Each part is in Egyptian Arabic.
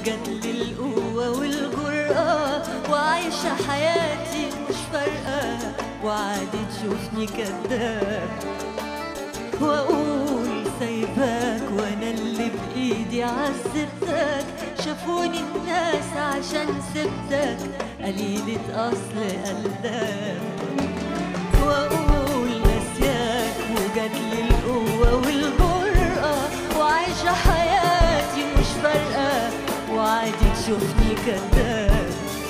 وجات لي القوة والجرأة وعايشة حياتي مش فارقة وعادي تشوفني كداب واقول سايباك وانا اللي بايدي عذبتك شافوني الناس عشان سبتك قليلة اصل قلبك واقول نسياك وجاتلي القوة والجرأة وعايشة حياتي مش فارقة وعادي تشوفني كداب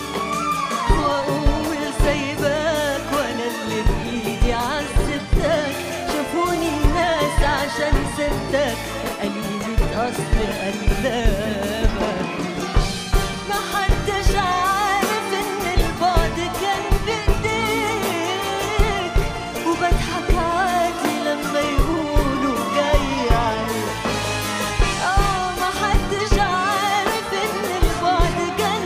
واقول سايباك وانا اللي بايدي عذبتك شافوني الناس عشان سبتك قليلة اصل قلبك ما حدش عارف ان البعد كان بايديك وبضحك عادي لما يقولوا جاي عليك اه ما حدش عارف ان البعد كان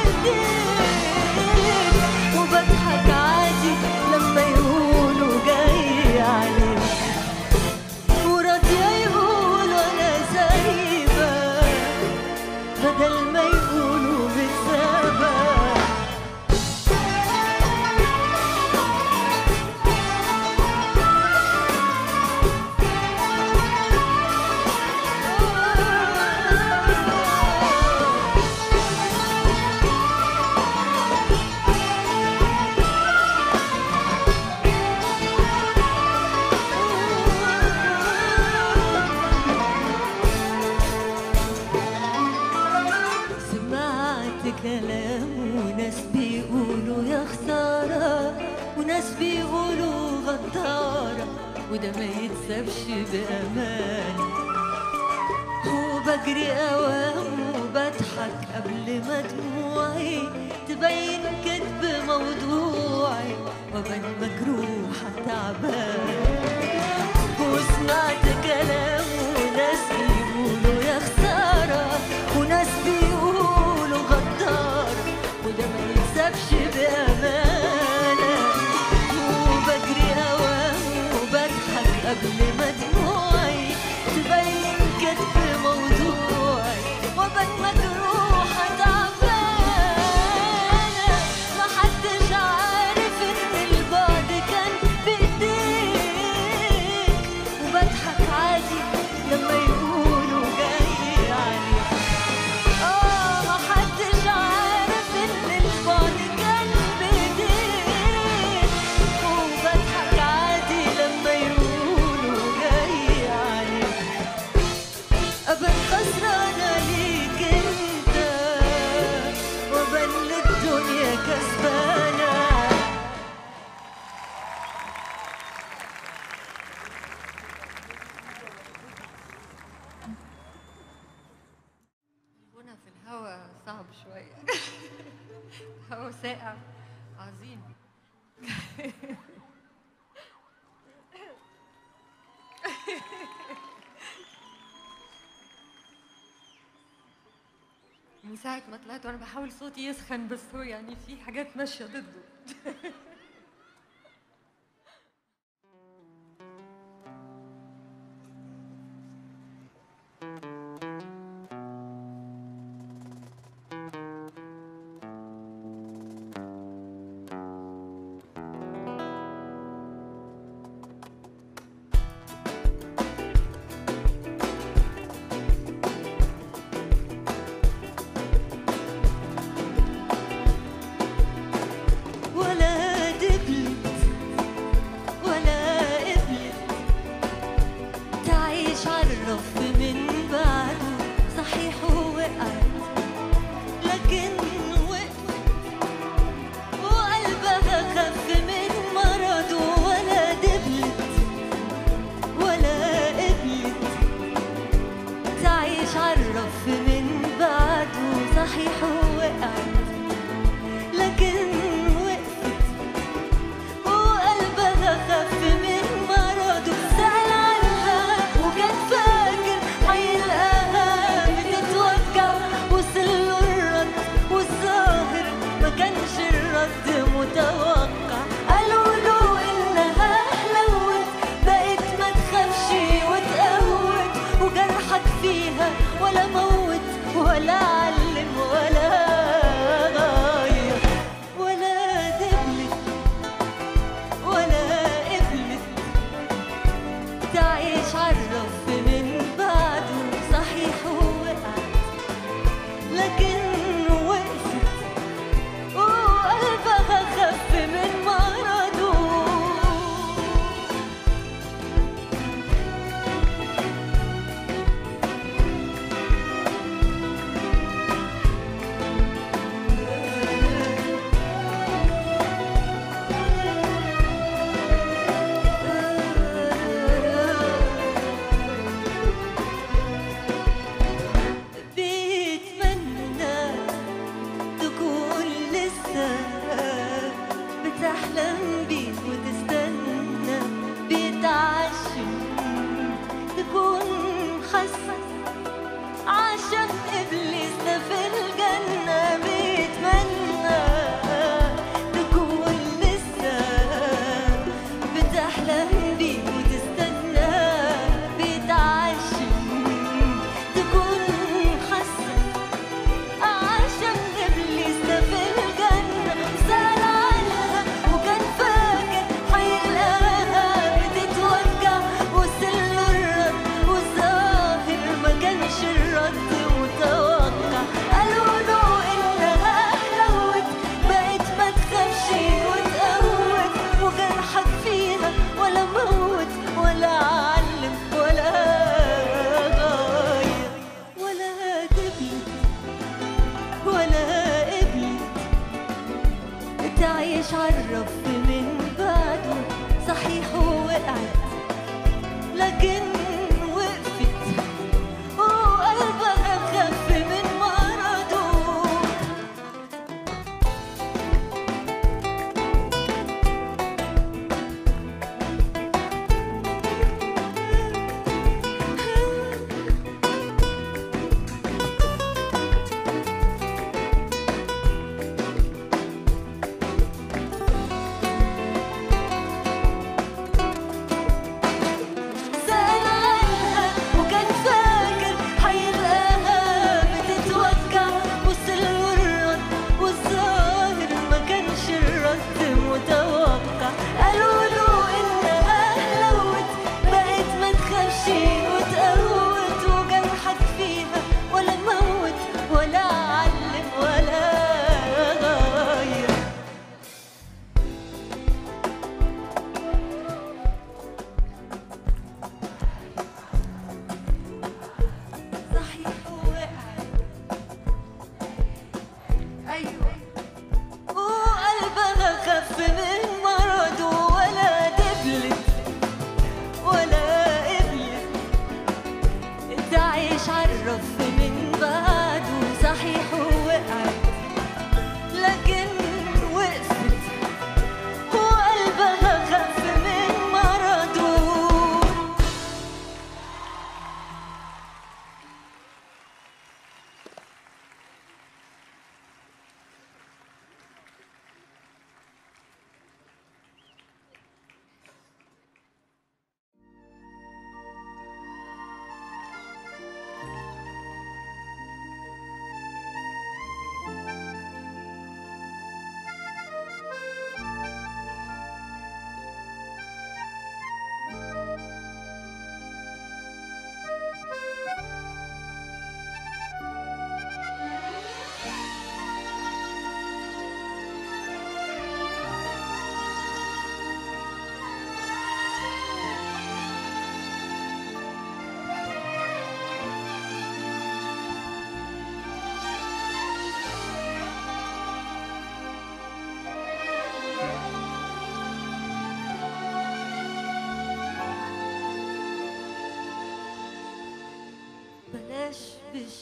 بايديك وبضحك عادي لما يقولوا جاي عليك وراضية يقولوا انا سايبك بدل ما يقولوا بتسابك سمعت كلام وناس بيقولوا يا خسارة وناس بيقولوا غدارة وده ما يتسابش بأمان وبجري أوام وبضحك قبل ما دموعي تبين كذب موضوعي وبن مجروحة تعبان وسمعت كلام وناس بيقولوا يا خسارة وناس بيقولوا غدارة وده ما يتسابش بأمانة وبجري أوام وبضحك قبل ما دموعي تبين كذب موضوعي وبن مجروحة تعبانة ما حدش عارف إن البعد كان بإيديك وبضحك عادي لما يقولوا جاي عليك آه ما حدش عارف إن البعد كان بإيديك وبضحك عادي لما يقولوا جاي عليك أبقى خسرانة ليك أنت وبن للدنيا كسبانة الغنى في الهوا صعب شوية هوا ساقع عظيم من ساعة ما طلعت وأنا بحاول صوتي يسخن بس هو يعني في حاجات ماشية ضده ولا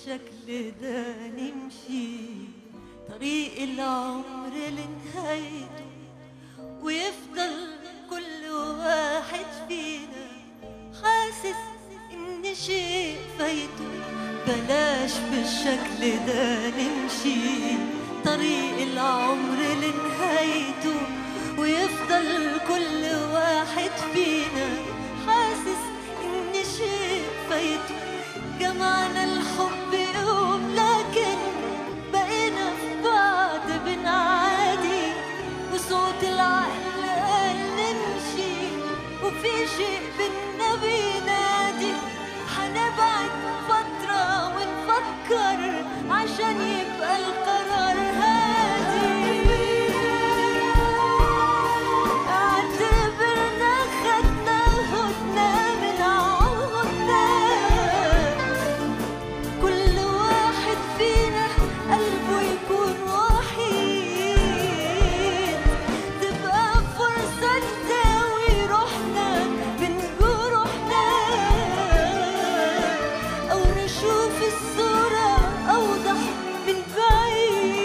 بالشكل ده نمشي طريق العمر لنهايته ويفضل كل واحد فينا حاسس ان شيء فايته بلاش بالشكل ده نمشي طريق العمر لنهايته ويفضل كل واحد فينا حاسس ان شيء فايته جمعنا الحب يوم لكن بقينا في بعض بنعادي وصوت العقل قال نمشي وفي شيء بينا بينادي هنبعد فترة ونفكر عشان يبقى القرار هادي اعتبرنا خدنا هدنة من عهدنا كل واحد فينا قلبه يكون وحيد تبقى فرصة تداوي روحنا من جروحنا أو نشوف الصورة أوضح من بعيد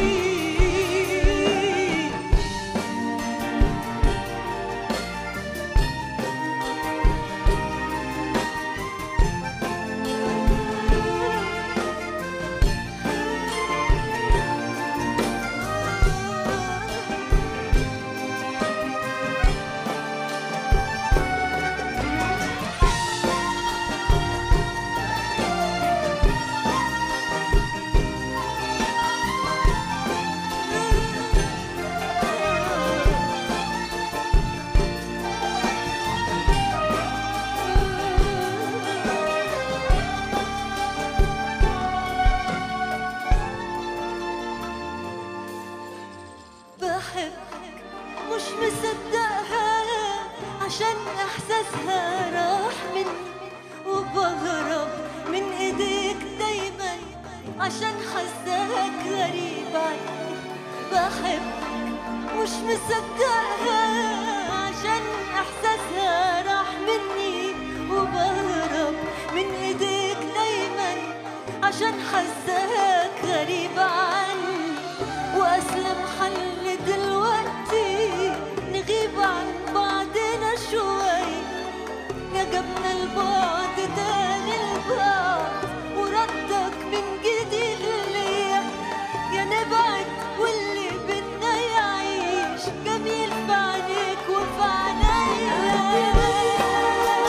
بحبك مش مصدقها عشان احساسها راح مني وبهرب من ايديك دايما عشان حاساك غريب عني بحبك مش مصدقها عشان احساسها راح مني وبهرب من ايديك دايما عشان حاساك غريب عني واسلم حل دلوقتي نغيب عن بعضنا شوي يا جبنا البعد تاني البعد وردك من جديد ليا يا نبعد واللي بدنا يعيش جميل في عينيك وفي عينيا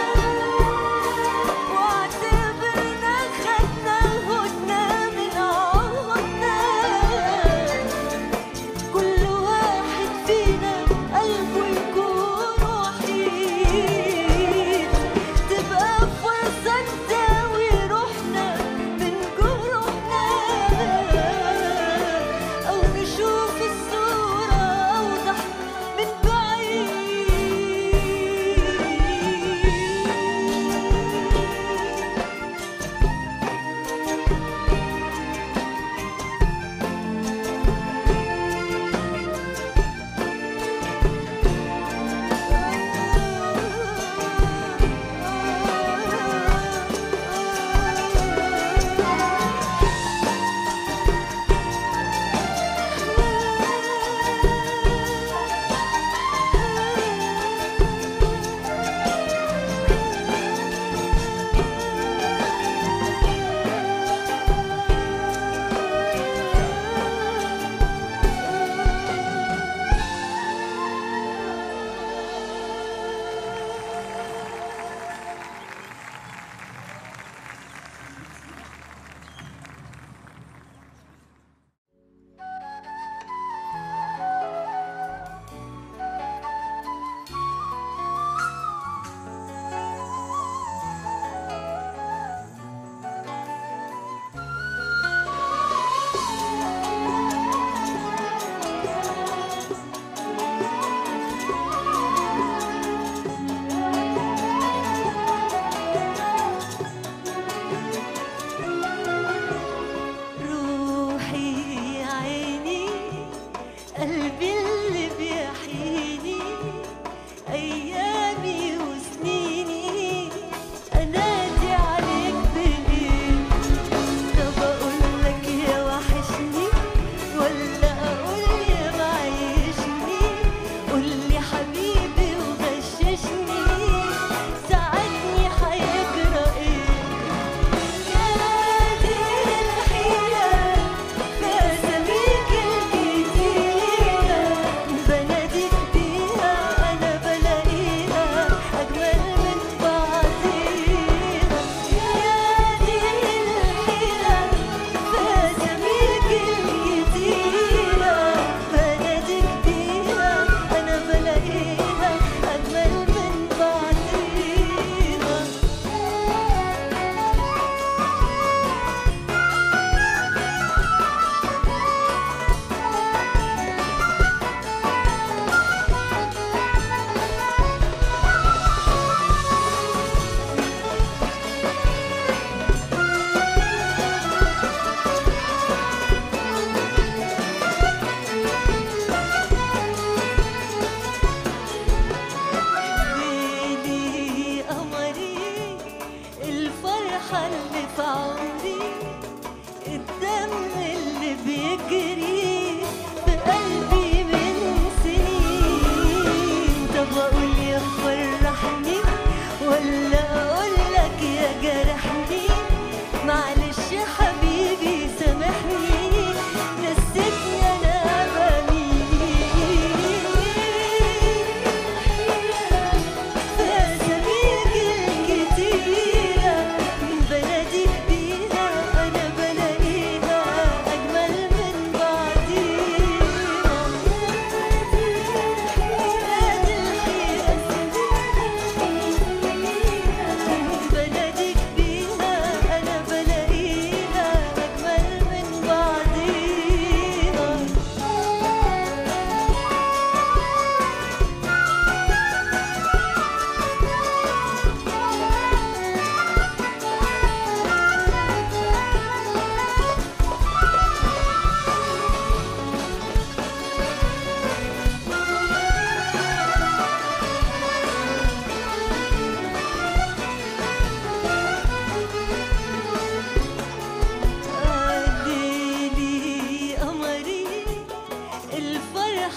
واعتبرنا خدنا هدنة من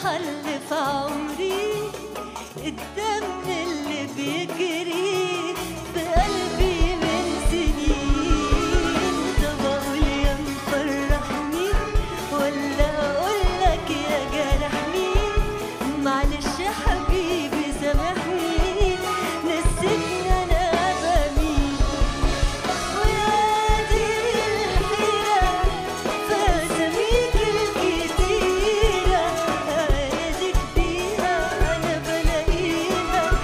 حل في عمري الدم اللي بيجري بقلبي من سنين طب اقول يا مفرحني ولا اقولك يا جرحني معلش يا حبيبي سامحني نسيتني انا بمين ويا دي الحيرة فأساميك الكتيرة أيدك بيها أنا بلاقيها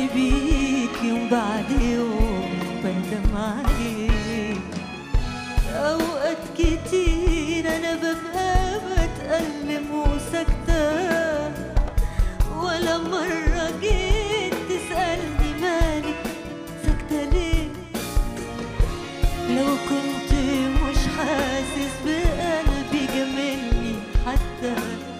بيك يوم بعد يوم بندم عليك أوقات كتير أنا ببقى بتألم وساكتة ولا مرة جيت تسألني مالك ساكتة ليه لو كنت مش حاسس بقلبي جملني حتى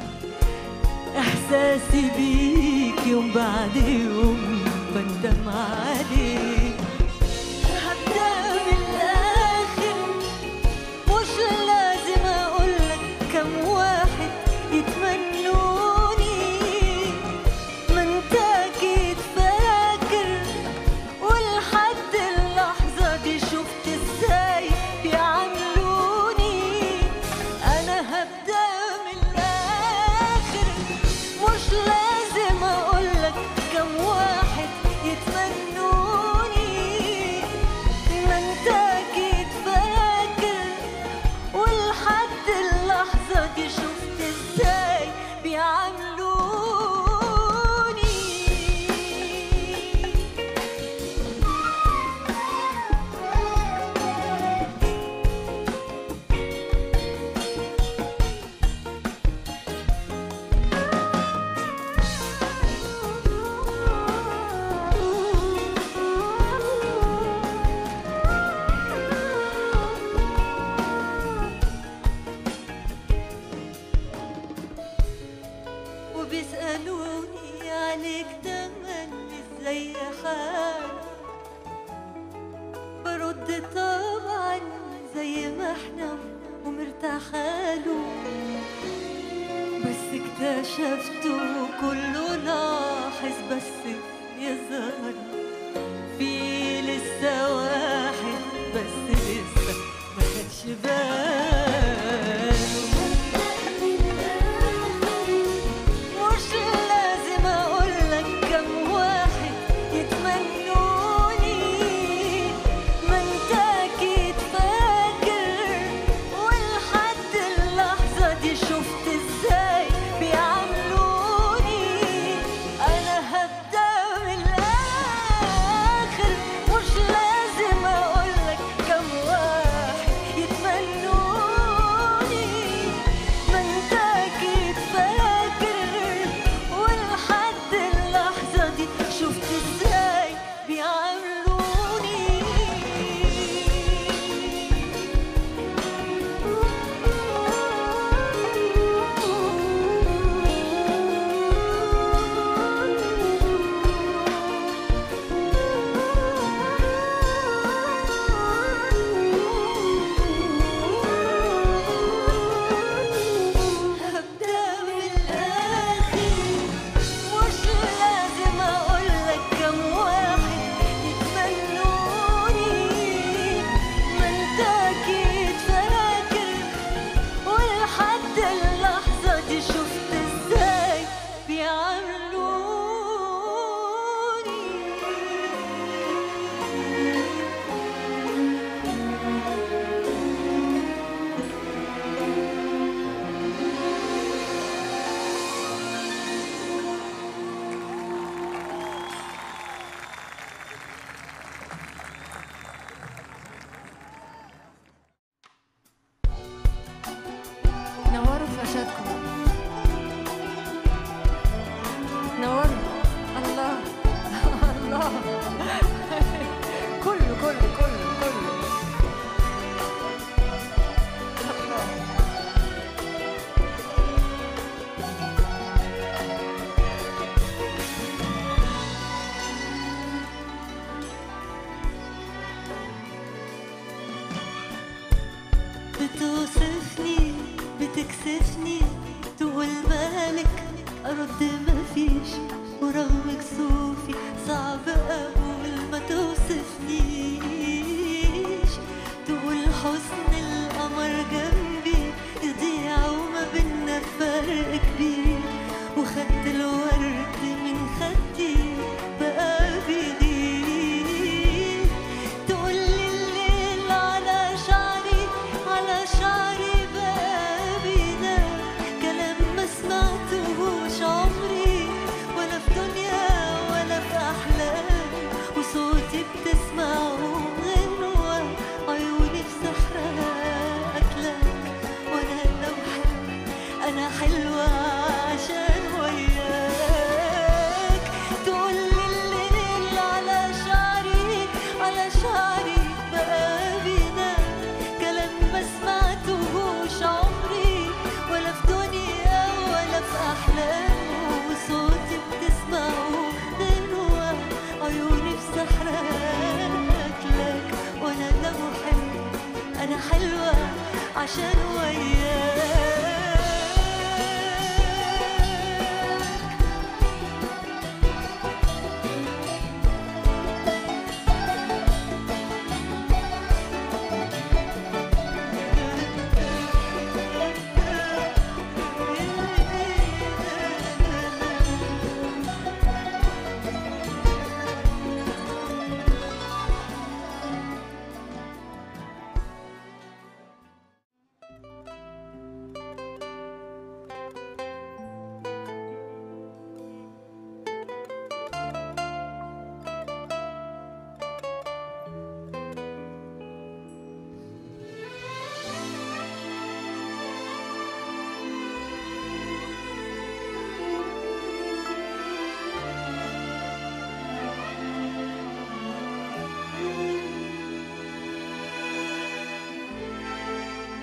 احساسي بيك يوم بعد يوم بندم عليك هبدأ من الآخر مش لازم أقولك كم واحد يتمنوني ما انت أكيد فاكر ولحد اللحظة دي شفت ازاي بيعاملوني أنا هبدأ من الآخر مش لازم أقولك كم واحد يتمنوني ما انت أكيد فاكر ولحد اللحظة دي شفت ازاي بيعاملوني وبيسألوني عليك تملي ازاي حالك برد طبعا زي ما احنا ومرتاحاله بس اكتشفته كله لاحظ بس يظهر في لسه واحد بس لسه ما خدش باله مش لازم اقولك كم واحد يتمنوني ما انت اكيد فاكر ولحد اللحظة دي شفت ازاي بيعاملوني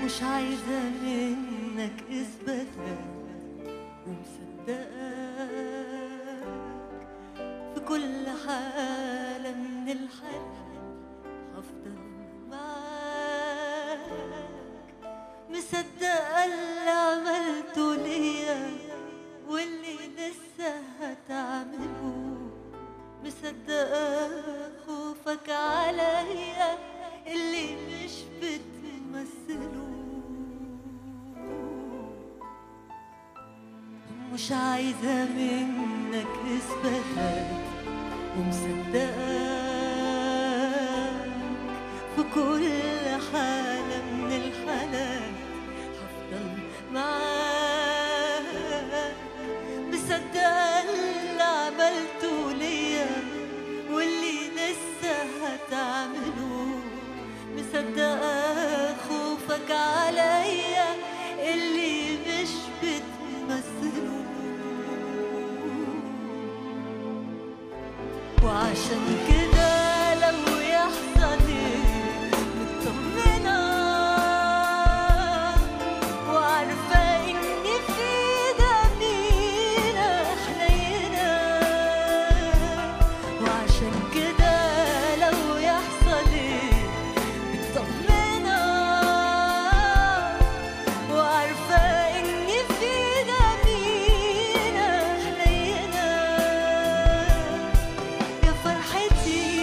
مش عايزة منك إثباتات ومصدقك في كل حالة من الحالات هفضل معاك مصدقة اللي عملته ليا واللي لسه هتعمله مصدقة خوفك عليا اللي مش بتمثله مش عايزة منك إثباتات ومصدقك في كل حالة من الحالات هفضل معاك مصدقة اللي عملته ليا واللي لسه هتعمله مصدقة خوفك عليا اللي مش بتمثله وعشان كده لو يحصل ايه مطمنة وعارفة إن في جميلة حنينة وعشان كده لو يحصل ايه مطمنة وعارفة إن في جميلة حنينة يا فرحتي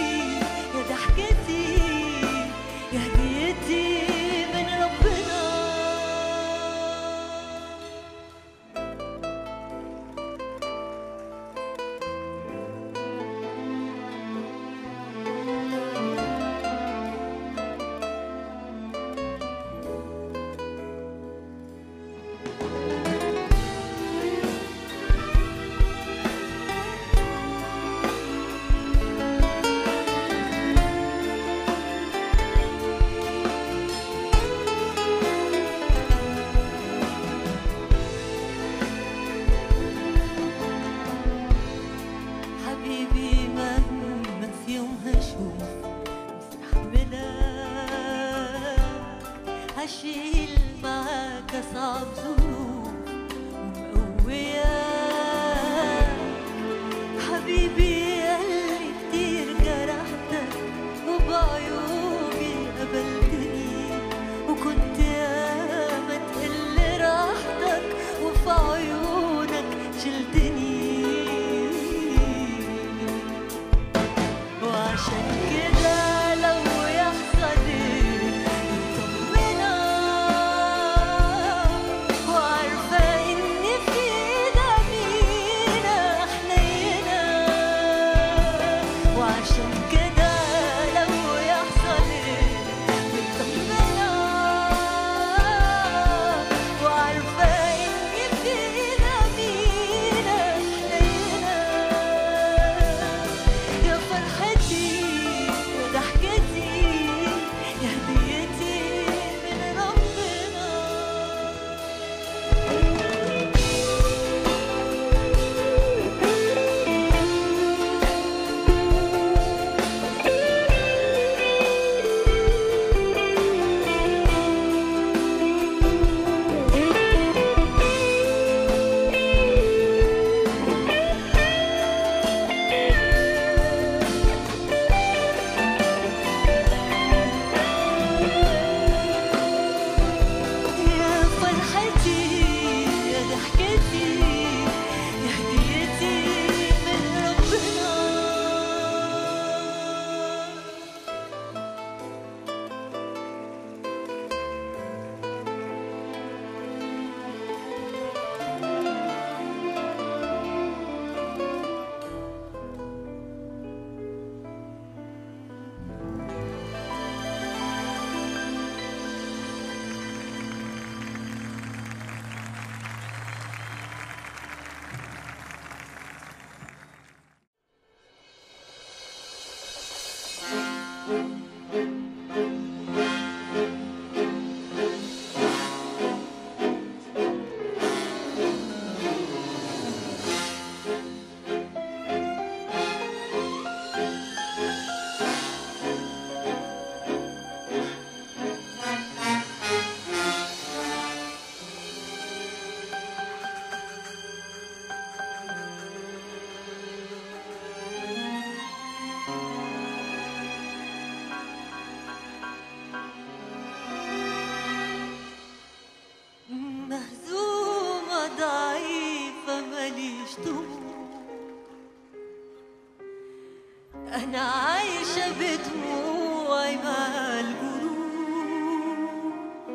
أنا عايشة بدموعي مع القلوب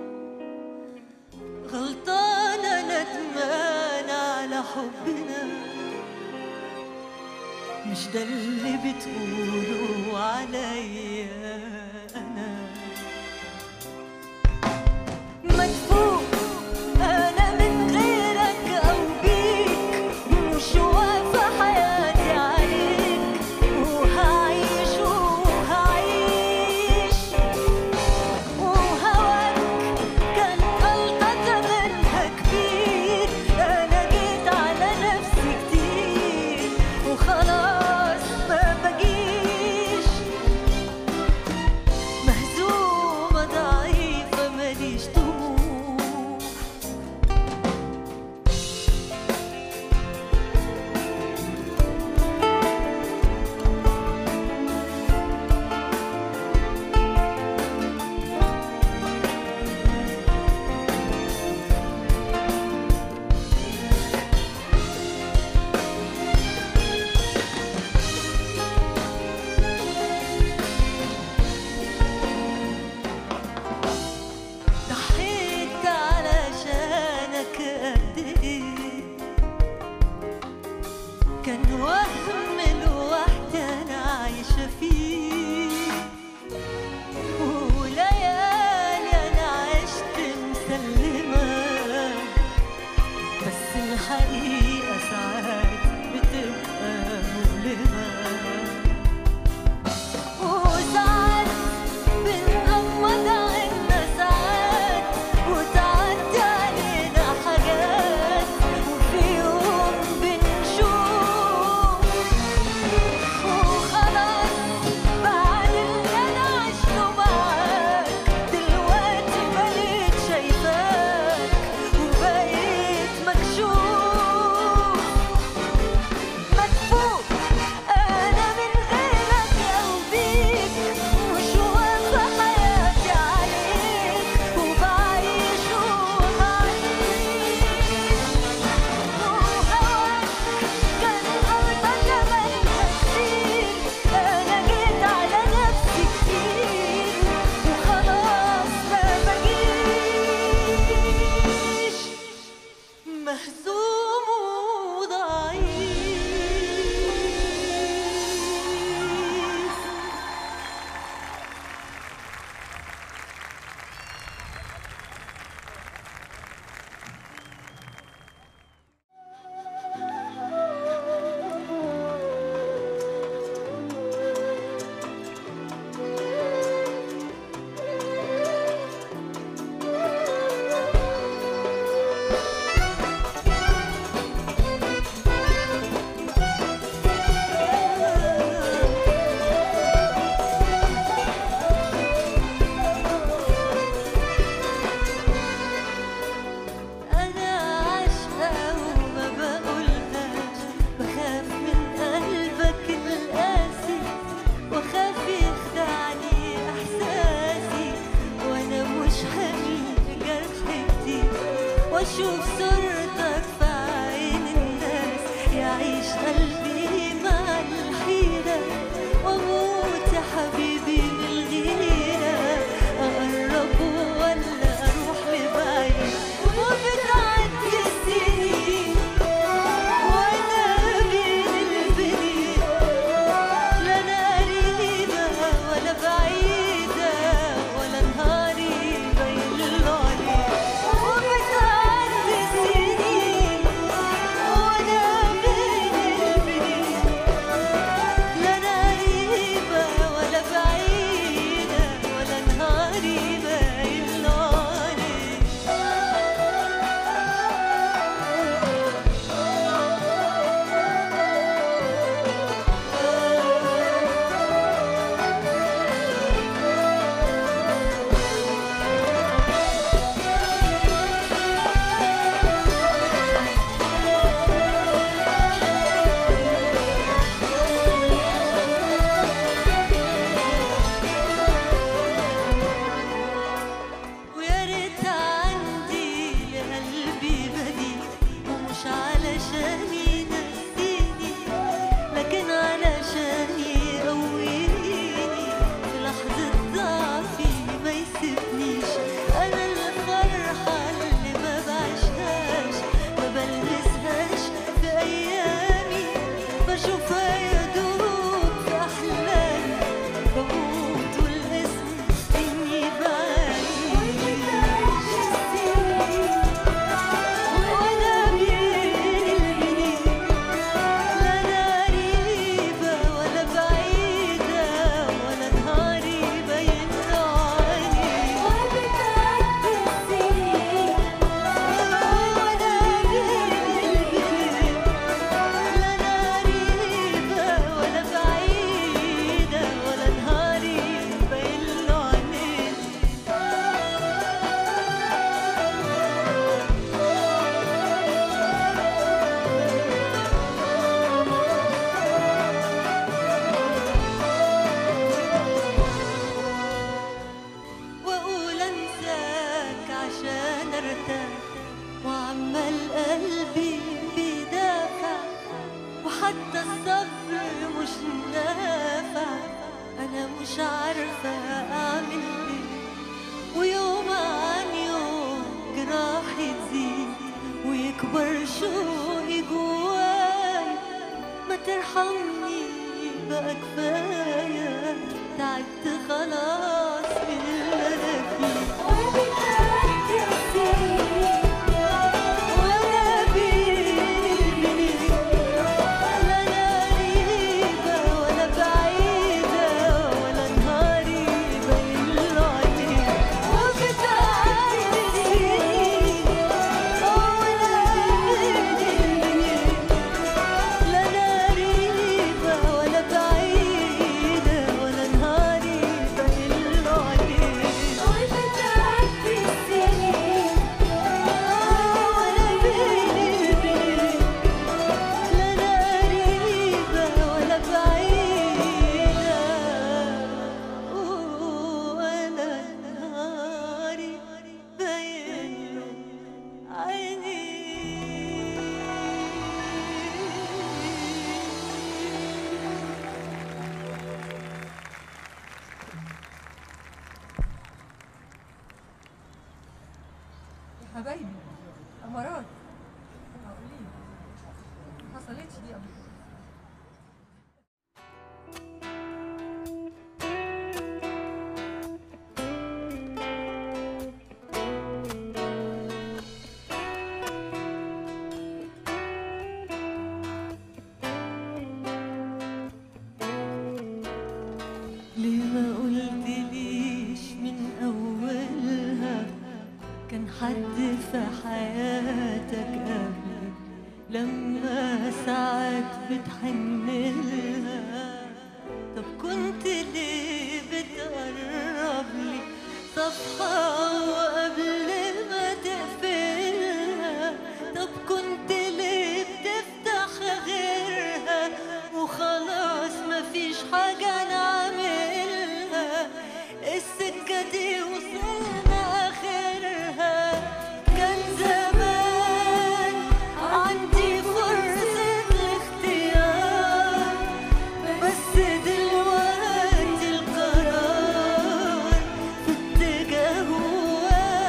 غلطانة ندمانة على حبنا مش ده اللي بتقولوا عليا أنا مدفوع أنا من غيرك أو بيك مش واقفة حياتي عليك وهعيش وهعيش وهواك كان غلطة منها كبير أنا جيت على نفسي كتير وخلاص ما بجيش مهزومة ضعيفة ماليش طموح ضحيت علشانك قد ايه كان وهم لوحدي انا عايشه فيه وليالي انا عشت مسلمه بس الحقيقه ساعات بتبقى مؤلمه وساعات بنغمض عنا ساعات وتعدي علينا حاجات وفي يوم بنشوف بشوفها يدوب في أحلامي بموت والاسم إني بعيد وأنا بين البنين لا أنا قريبة ولا بعيدة ولا نهاري باين عليك وبتعدي السنين وأنا بين البنين لا أنا قريبة ولا بعيدة ولا نهاري باين عليك واقول انساك عشان ارتاح وعمال قلبي بيدافع وحتى الصبر مش نافع انا مش عارفه اعمل ايه ويوم عن يوم جراحي تزيد ويكبر شوقي جواي ما ترحمني بقى كفاية تعبت خلاص من اللي أنا فيه وبتعدي السنين وأنا بين البنين لا أنا قريبة ولا بعيدة ولا نهاري باين عليك وبتعدي السنين وأنا بين البنين لا أنا قريبة ولا بعيدة ولا نهاري باين عليك وبتعدي السنين وأنا بين البنين لا أنا قريبة ولا بعيدة ولا نهاري باين عيني يا حبايبي امارات قولي ما حصلتش دي قبل كده ليه ما قلتليش من أولها كان حد في حياتك قبلي لما ساعات بتحنلها طب كنت ليه بتقرب لي صفحة وقبل ما تقفلها طب كنت ليه بتفتح غيرها وخلاص مفيش حاجة نعملها السكة دي وصلنا آخرها كان زمان عندي فرصة الاختيار بس دلوقتي القرار في اتجاه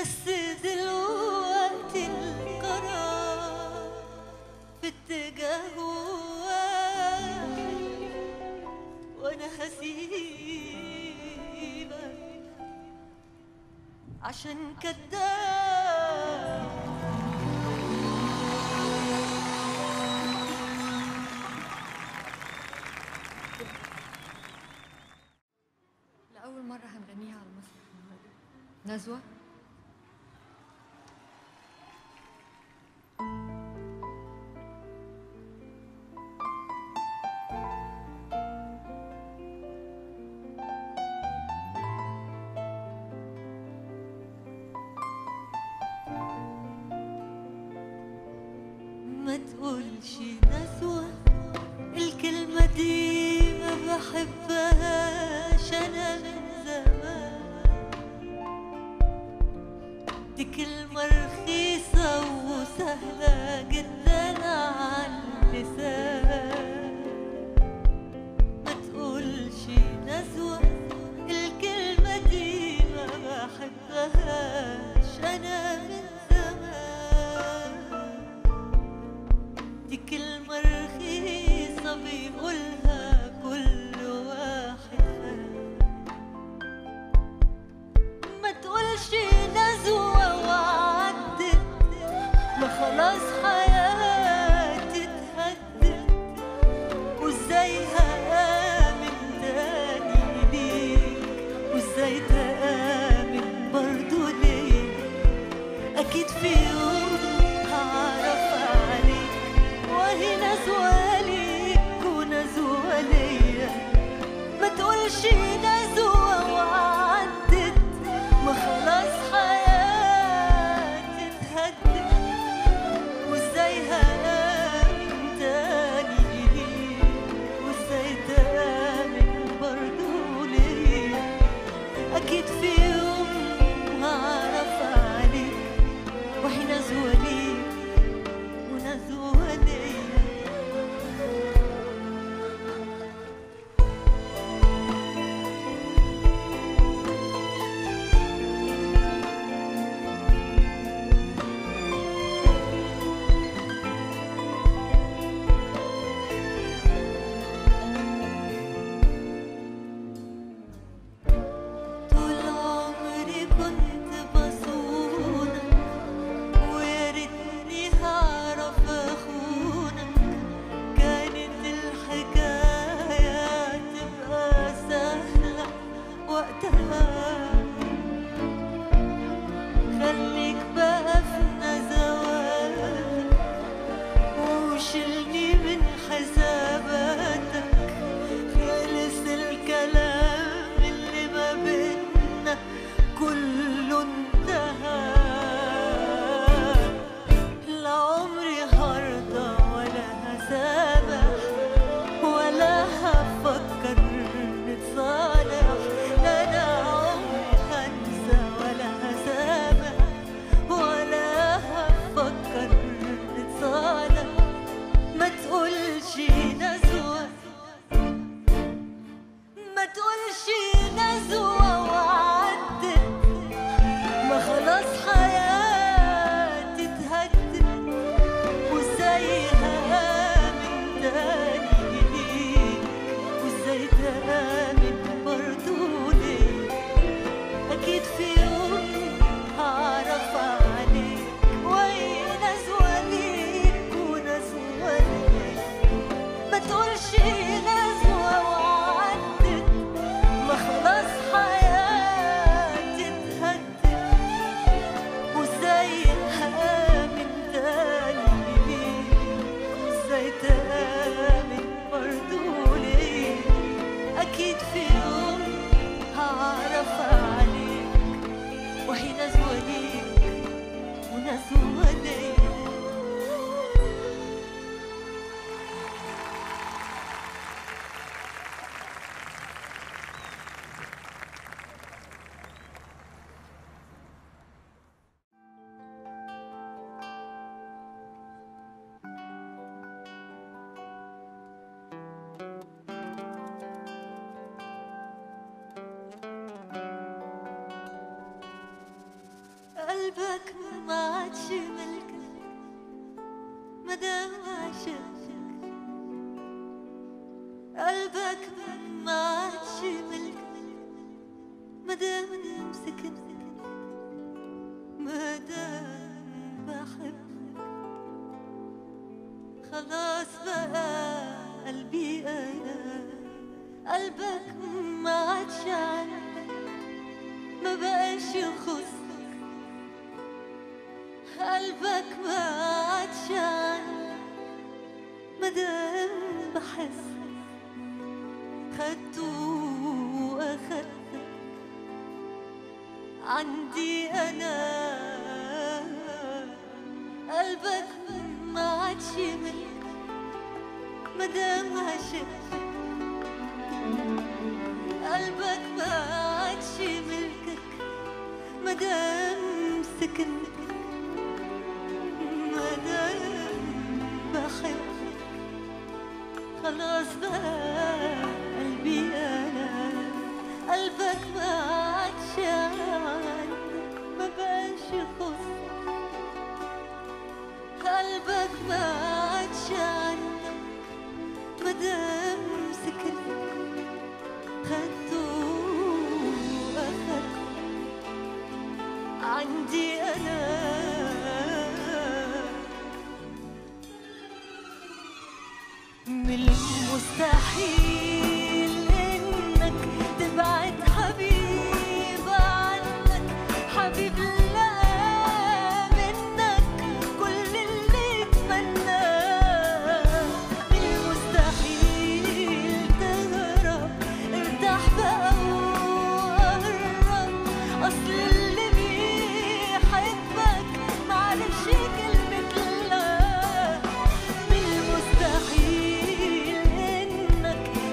بس دلوقتي القرار في اتجاه واحد وانا هسيبك عشان كداب لأول مرة هنغنيها على المسرح النهاردة نزوة ما تقولش نسوة الكلمة دي ما بحبهاش أنا من زمان دي كلمة رخيصة وسهلة جدا على اللسان ما تقولش نسوة الكلمة دي ما بحبهاش أنا من زمان دي كلمة رخيصة بيقولها كل واحد فاهم ما تقولش نزوة وعدت ما خلاص حياتي اتهدت وازاي هآمن تاني ليك وازاي تآمن برضو ليك أكيد في يوم هعرف عليك وهي نزوة ليك ونزوة ليا ما تقولش نزوة وعدت ما خلاص حياتي اتهدت وازاي هآمن تاني ليك وازاي تآمن برضو ليا أكيد في يوم هعرف عليك قلبك ما عادش ملكك مدام عاشقك قلبك ما عادش ملكك مدام مسكتك مدام بحبك خلاص بقى قلبي انا قلبك ما عادش عندك ما بقاش يخصك قلبك ما عادش عندك مدام بحس خدته واخدتك عندي انا قلبك ما عادش ملك مدام عشقتك قلبك ما عادش ملكك مدام سكنتك مدام بحبك خلاص بقى قلبي انا قلبك ما عادش عندك ما بقاش يخصك قلبك ما عادش عندك مدام سكنتك خدته واخدته عندي انا من المستحيل انك تبعد حبيب عنك حبيب لا منك كل اللي اتمناه من المستحيل تهرب ارتاح بقى وقرب اصل اللي بيحبك معلش كلمة لا من المستحيل انك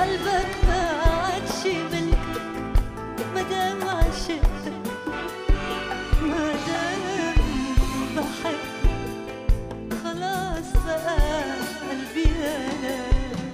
قلبك ما عادش ملكك مادام عشقتك مادام بحبك خلاص بقى قلبي انا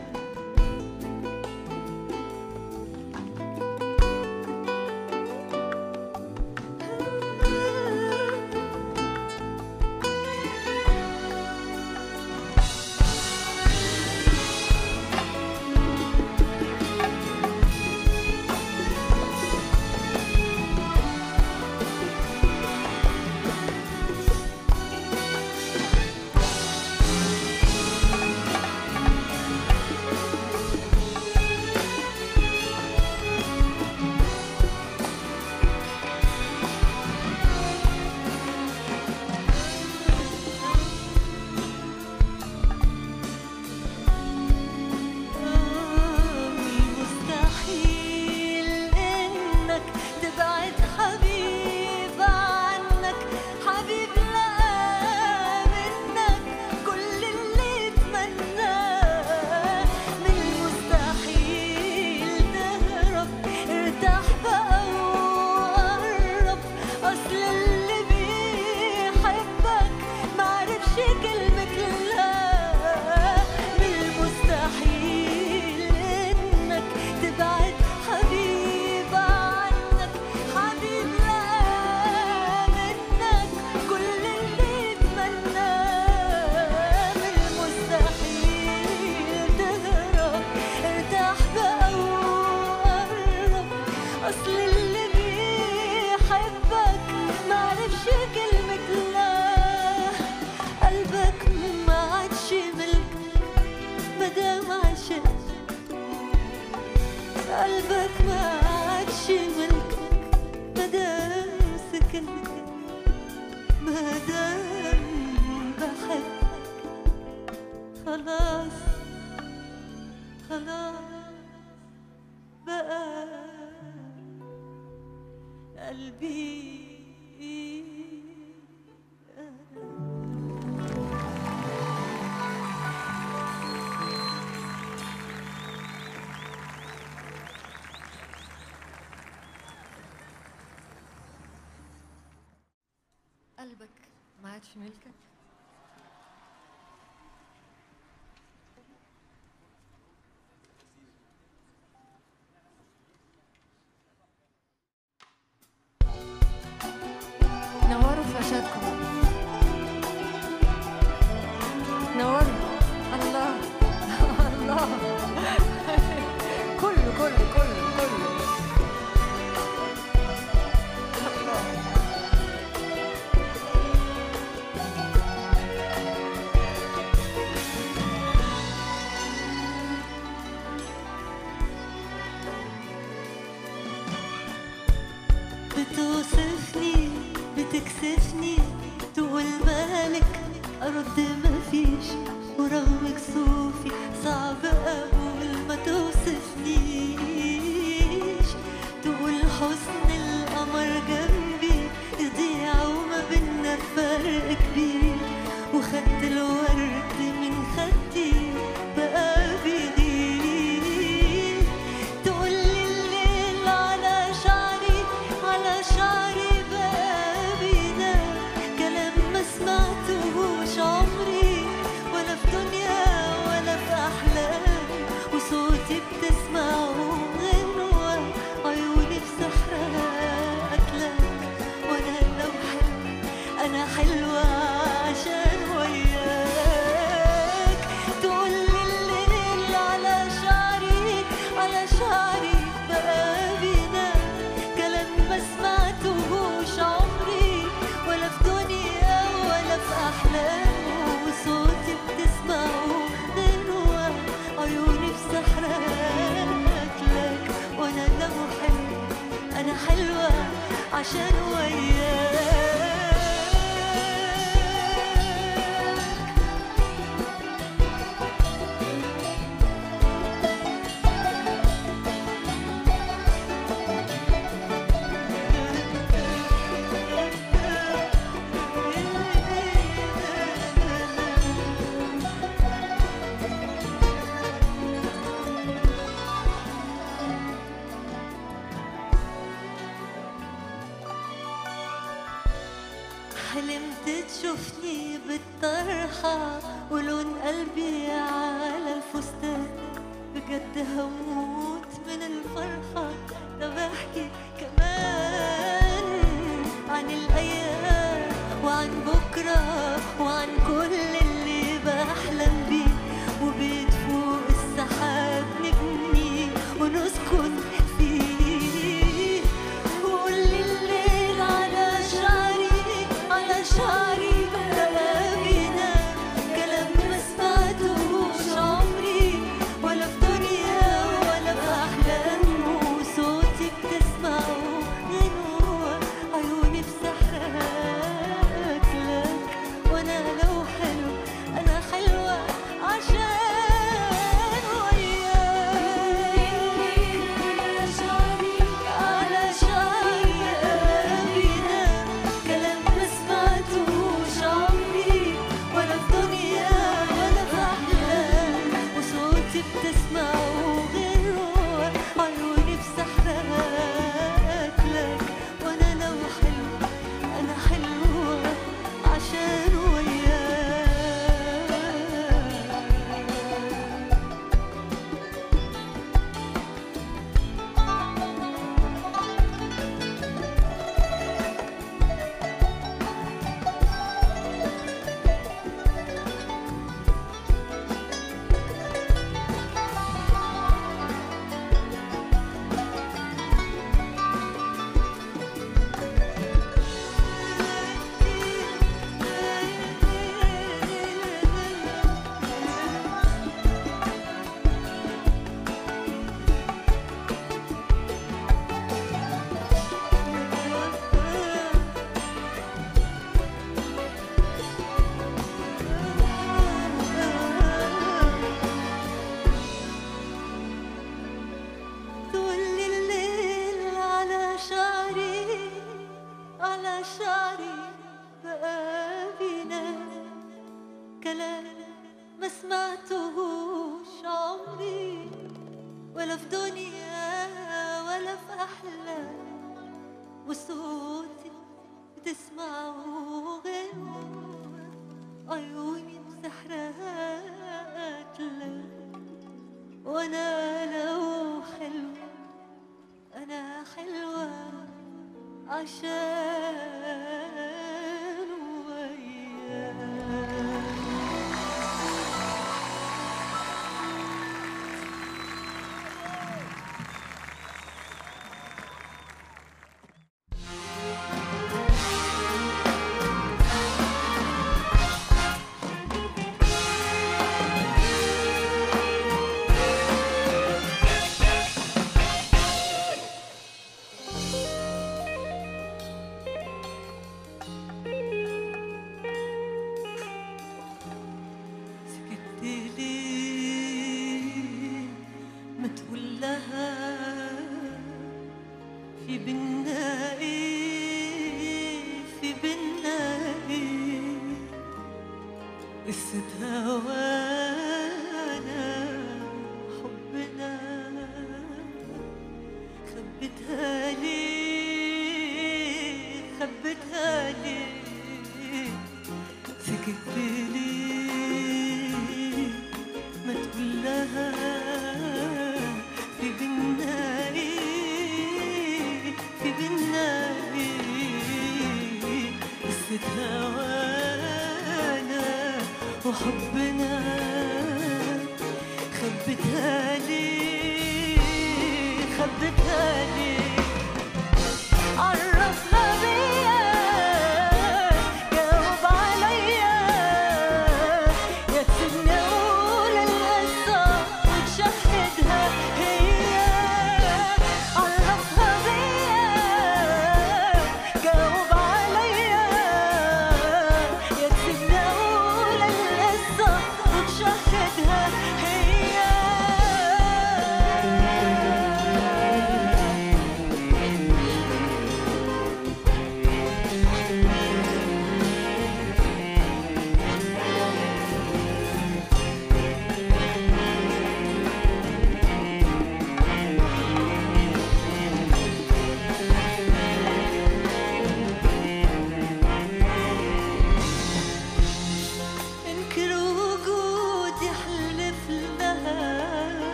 مستحيل انك تبعد حبيب عنك حبيب لقى منك كل اللي اتمناه من المستحيل تهرب ارتاح بقى وقرب اصل اللي بيحبك معرفش كلمة لا من المستحيل انك تبعد حبيب عنك حبيب لقى منك كل اللي اتمناه من المستحيل تهرب ارتاح بقى وقرب اصل اللي بيحبك معرفش كلمة لا قلبك ما عادش ملكك مادام عشقت قلبك ما عادش ملكك مادام سكنت مادام بحبك خلاص خلاص بقى قلبي أنا قلبك ما عادش ملكك نوروا فلاشاتكم نوروا الله الله كله كله كله كله الله بتوصفني بتكسفني تقول مالك ارد مفيش ورغم كسوفي صعب اقول ما توصفنيش تقول حسن القمر جنبي يضيع وما بينا فرق كبير وخدت الورد من خدي بقى بيدين تقول لي الليل على شعري على شعري بقى بينام كلام ما سمعتهوش عمري ولا في دنيا ولا في احلام وصوتي بتسمعه غنوة عيوني في سحرها اكلك وانا لو حلم انا حلوة عشان وياك تقول لي الليل على شعري على شعري بقى بينام كلام ما سمعتهوش عمري ولا في دنيا ولا في احلام وصوتي بتسمعه غنوة عيوني في سحرك لك وانا لو حلم انا حلوة عشان وياك حلمت تشوفني بالطرحة ولون قلبي على الفستان بجد هموت من الفرحة ده بحكي كمان عن الأيام وعن بكرة وعن كل اللي بحلم بيه وبيت فوق السحاب نبني ونسكن فيه وقولي الليل على شعري على شعري بقى بينام كلام ما سمعتهوش عمري ولا في دنيا ولا في أحلام وصوتي بتسمعه غنوة عيوني بسحرك لك وأنا لو حلو أنا حلوة عشان وياك على شعري قلبنا كلام ما سمعتوش عمري ولا في دنيا ولا في أحلام وصوتي بتسمعه غير هو عيوني بسحرك لك وأنا لو حلوة أنا حلوة عشان وياك تولي الليل على شعري على شعري بقى بينام كلام ما سمعتهوش عمري ولا في دنيا ولا في أحلام وصوتي بتسمعه غير عيوني بسحرات لك وانا لو حلوة انا حلوة عشان وياك سكت ليه ما تقول لها في بينا ايه في بينا ايه قصة هوانا حبنا خبتها ليه خبتها ليه سكت ليه ما تقول لها في بينا ايه في بينا ايه قصة هوانا وحبنا خبتها ليه خبتها ليه عرفها بيا جاوب عليا يا تسيبني اقول القصه وتشهدها هي عرفها بيا جاوب عليا يا تسيبني اقول القصه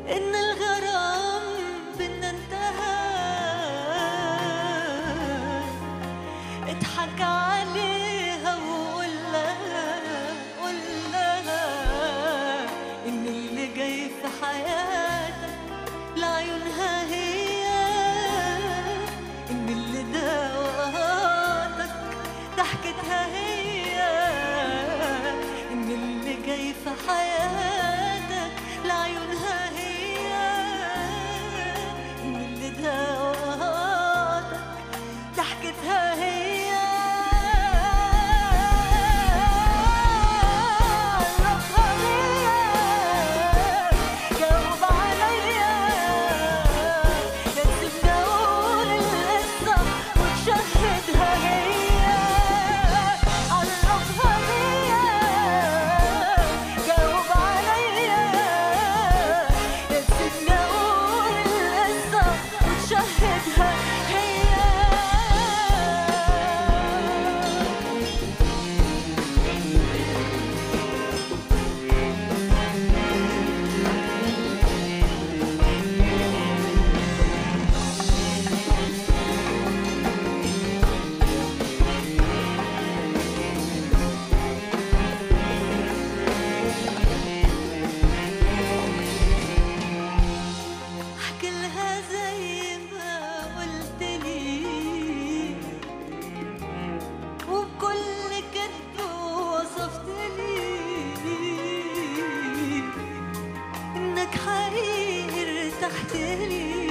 إن الغرام بينا انتهى اضحك عليها وقول لها قول لها إن اللي جاي في حياتك لعيونها هي إن اللي دواءاتك ضحكتها هي إن اللي جاي في حياتك لعيونها هي إن اللي دواءاتك ضحكتها هي عرفها بيا جاوب عليا يا تسيبني اقول القصه وتشهدها هي عرفها بيا جاوب عليا يا تسيبني اقول القصه وتشهدها هي احكي لها زي ما قلت لي وبكل كذب وصفت لي انك حقيقي ارتحت لي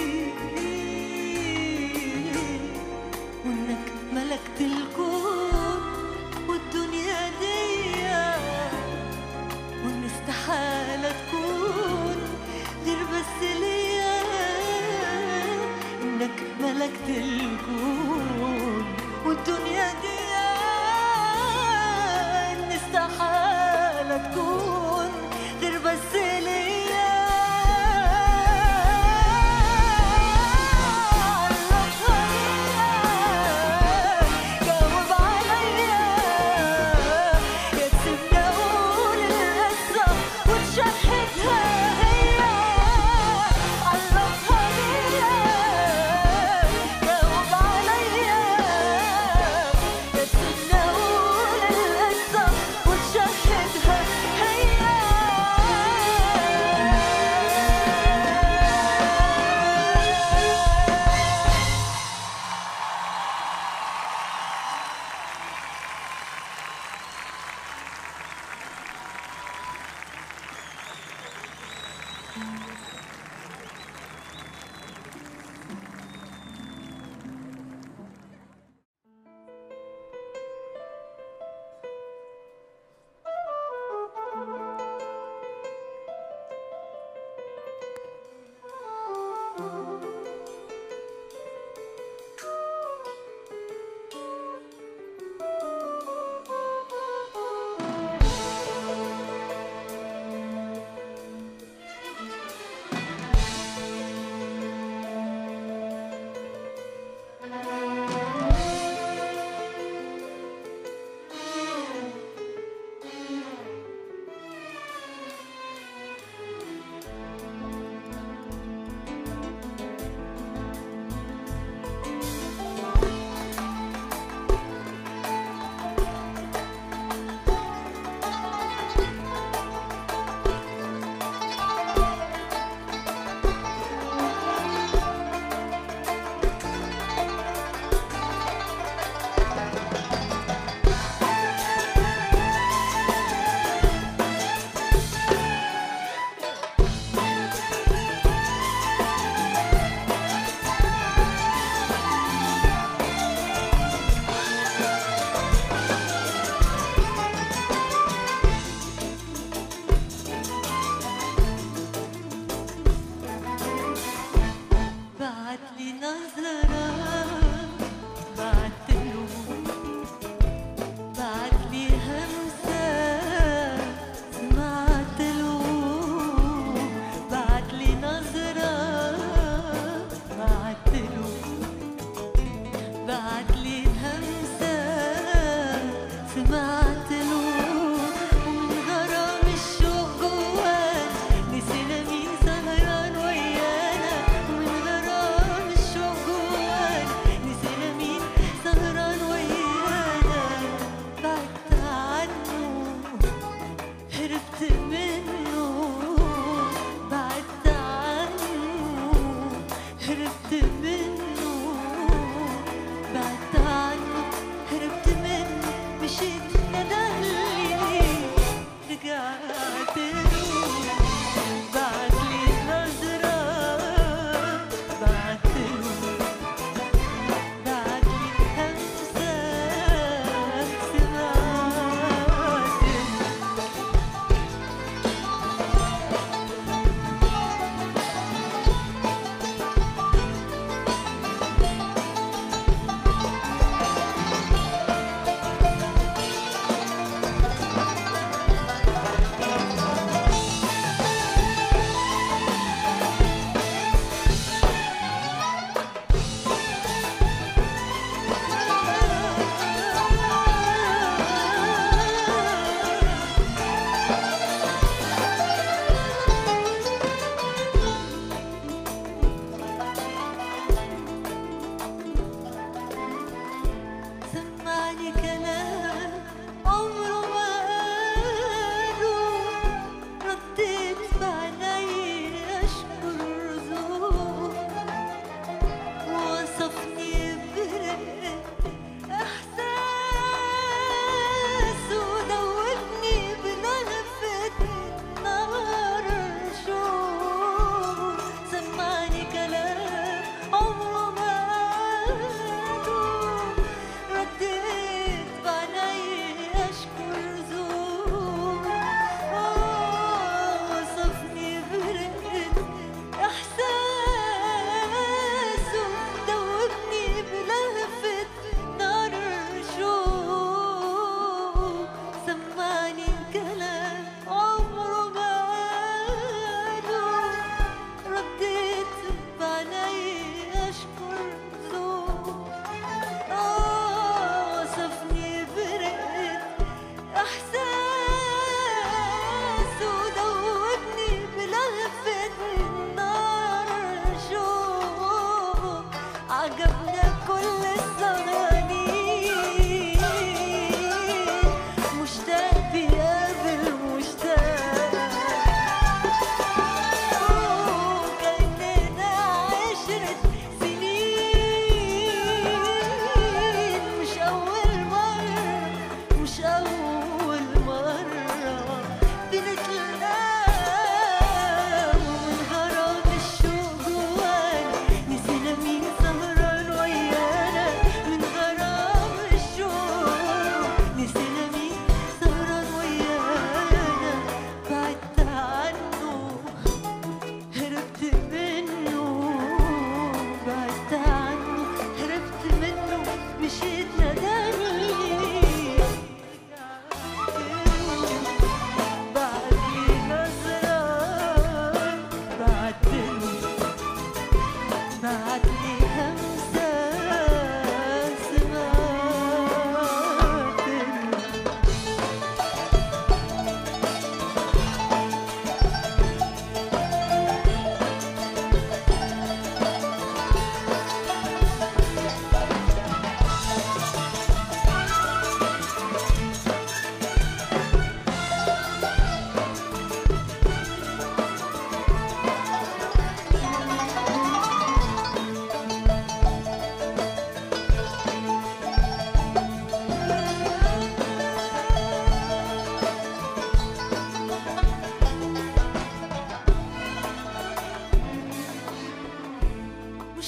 وانك ملكت الكون والدنيا دي وان استحالة تكون غير بس ليا انك ملكت الكون والدنيا دي ان استحالة تكون غير بس ليا عرفها ليا جاوب عليا يا تسيبني اقول القصه وتشهدها هي عرفها ليا جاوب عليا يا تسيبني اقول القصه وتشهدها هي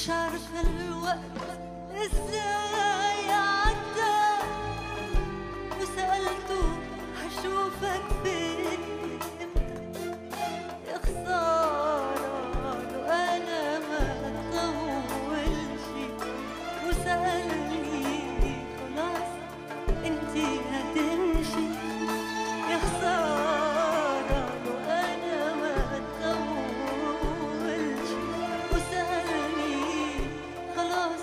مش عارفة الوقت ازاي عدى وسألته هشوفك فين امتى يا خسارة لو أنا ما أطولش وسألني خلاص انتي هتمشي يا خسارة لو أنا ما أطولش وسألني خلاص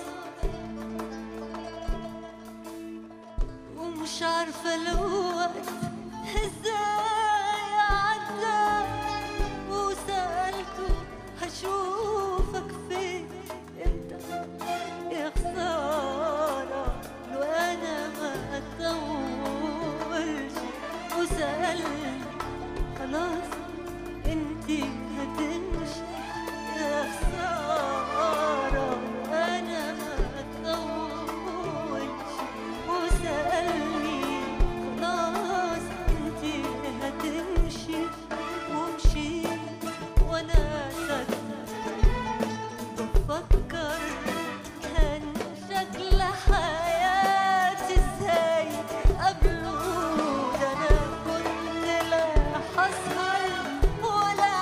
ومش عارفة الوقت ازاي عدى وسألته هشوفك فين امتى يا خسارة لو أنا ما أطولش وسألني خلاص انتي هتمشي يا خسارة لو أنا ما أطولش وسألني خلاص انتي هتمشي ومشيت وانا ساكتة بفكر كان شكل حياتي ازاي قبله ده انا كنت لا هسهر ولا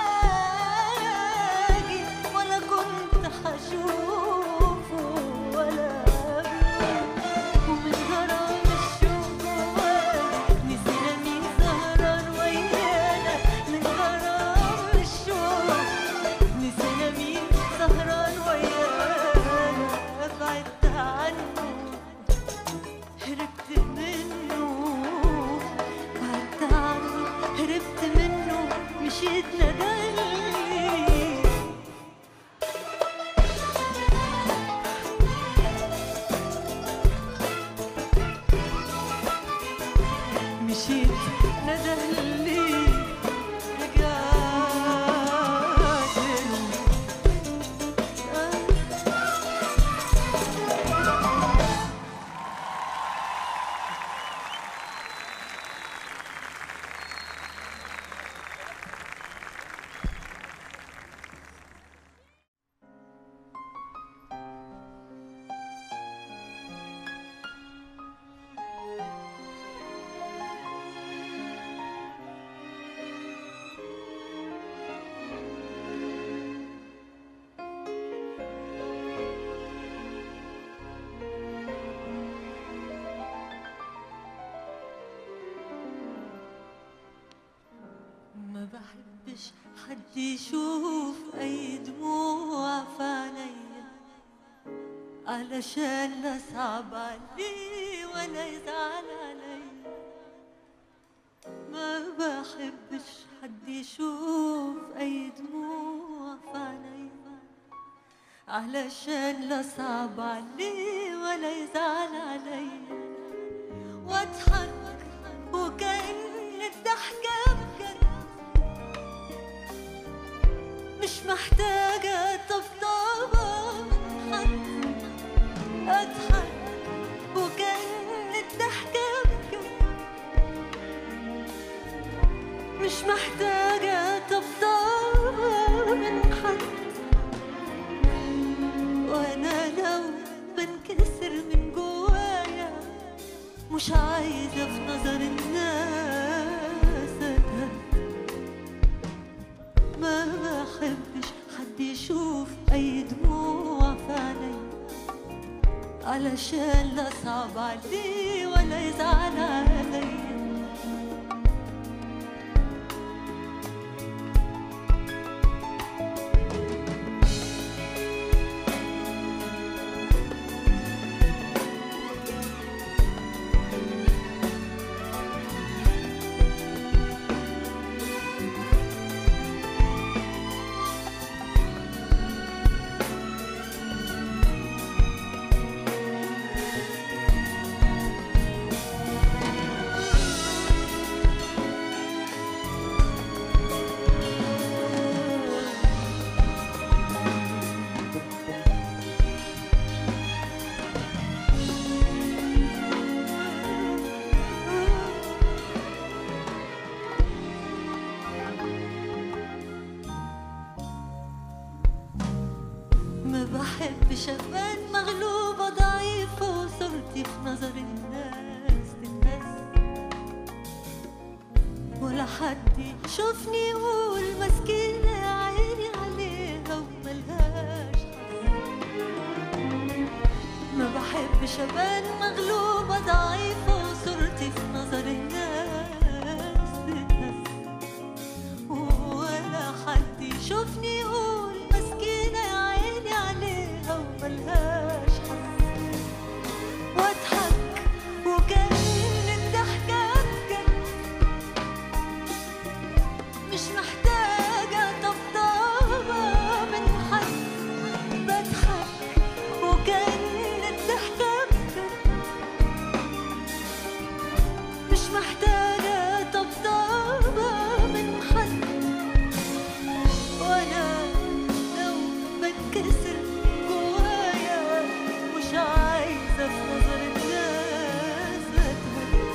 حاجي ولا كنت هشوفه ولا قبله ومن غرام الشوق جوانا نسينا مين سهران ويانا من غرام الشوق نسينا مين سهران ويانا بعدت عنه هربت منه بعدت عنه هربت منه مشيت ندلي مشيت ندهلي رجعت له. ما بحبش حد يشوف اي دموع في عينيا علشان لا صعب عليه ولا يزعل عليا ما بحبش حد يشوف اي دموع في عينيا علشان لا صعب عليه ولا يزعل عليا واضحك وكأن الضحكة بجد مش محتاجة طبطبة من حد أضحك وكأن الضحكة بجد مش محتاجة طبطبة من حد وأنا لو بنكسر من جوايا مش عايزة في نظر الناس أتهد ما بحبش حد يشوف أي دموع في عيني علشان لا صعب عليه ولا يزعل عليا يشوفني يقول مسكينة يا عيني عليها وملهاش حظ ما بحبش ابان مغلوبة ضعيفة وصورتي في نظر الناس تتهز ولا حد يشوفني يقول مسكينة يا عيني عليها وملهاش حظ واضحك وكأن الضحكة بجد مش محتاجة طبطبة من حد بضحك وكأن الضحكة بجد مش محتاجة طبطبة من حد وأنا لو بتكسر جوايا مش عايزة في نظر الناس أتهد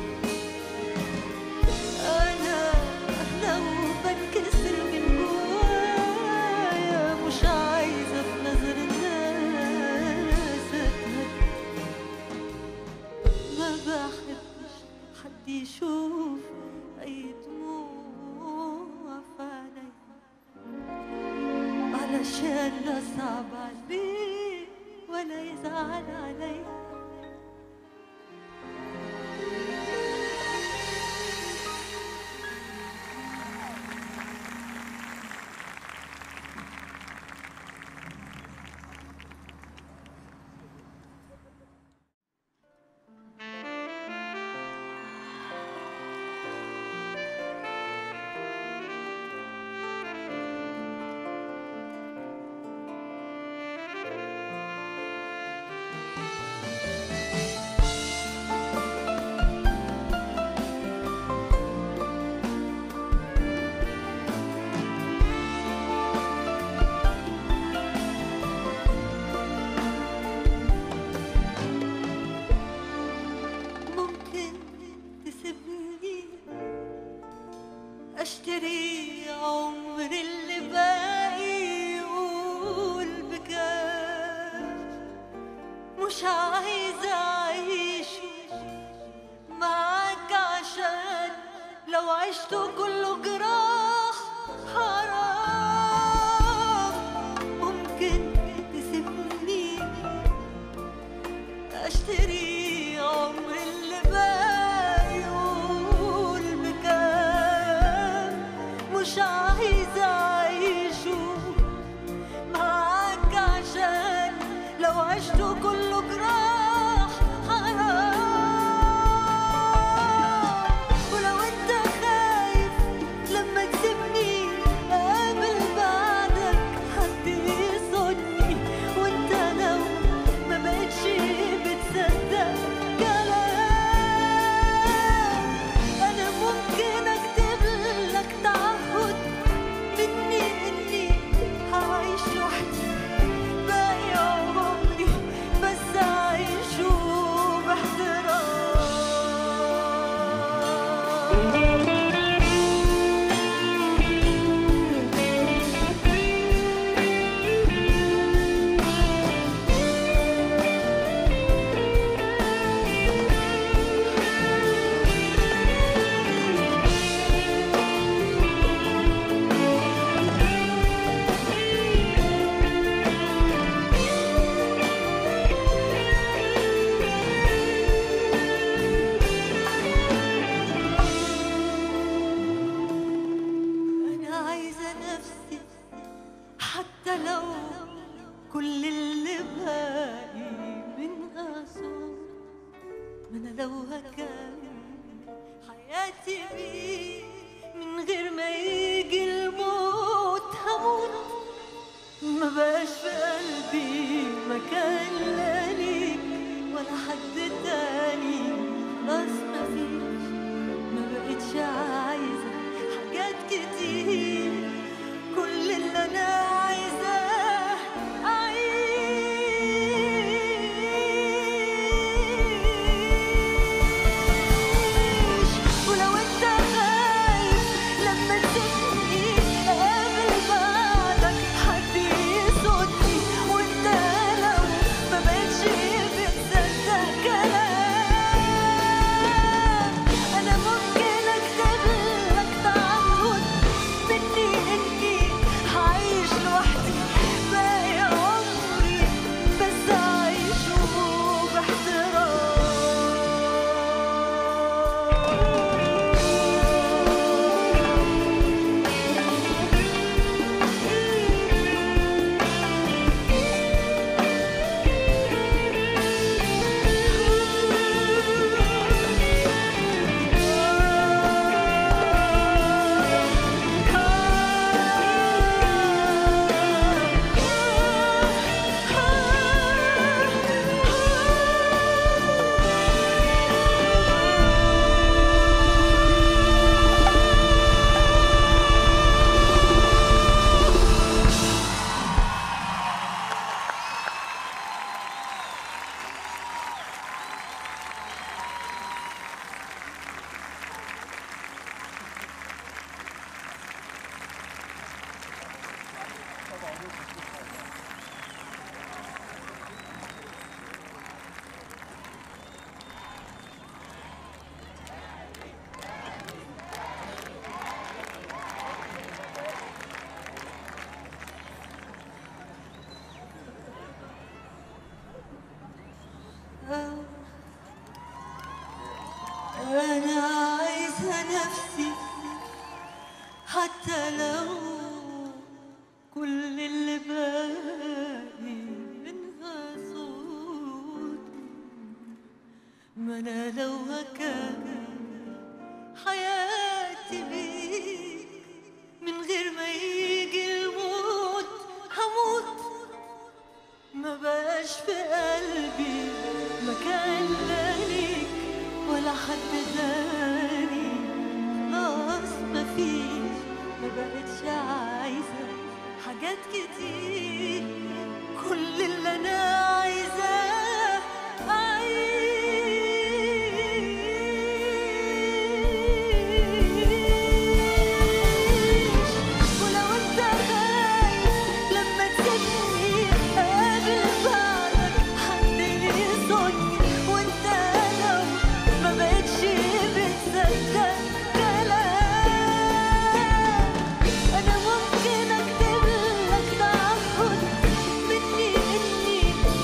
أنا لو بنكسر من جوايا مش عايزة في نظر الناس أتهد ما بحبش حد يشوف أي دموع في عينيا علشان لا صعب عليه ولا يزعل عليا ممكن تسيبني اشتري عمر اللي باقي يقول بكام مش عايزة اعيش معاك عشان لو عشت كله جراح حرام ممكن تسيبني اشتري عمر اللي باقي يقول بكام مش عايزة اعيشه معاك عشان لو عشت كله جراح حرام ولو انت خايف لما تسيبني اقابل بعدك حد يصدني وانت لو ما بقتش بتصدق كلام انا ممكن اكتب لك تعهد مني اني هعيش لوحدي باقي عمري بس اعيشه أنا عايزة نفسي حتى لو كل اللي باقي منها صوت ما أنا لو هكمل حياتي بيه من غير ما يجي الموت هموت ما بقاش في قلبي مكان لا ليك ولا حد تاني خلاص مفيش ما بقتش عايزة حاجات كتير كل اللي أنا عايزاه أعيش ولو أنت حاجات كتير كل اللي انا عايزاه اعيش ولو انت خايف لما تسيبني قابل بعدك حد يصوني وانت لو ما بقتش بتصدق كلام انا ممكن اكتب لك تعهد مني اني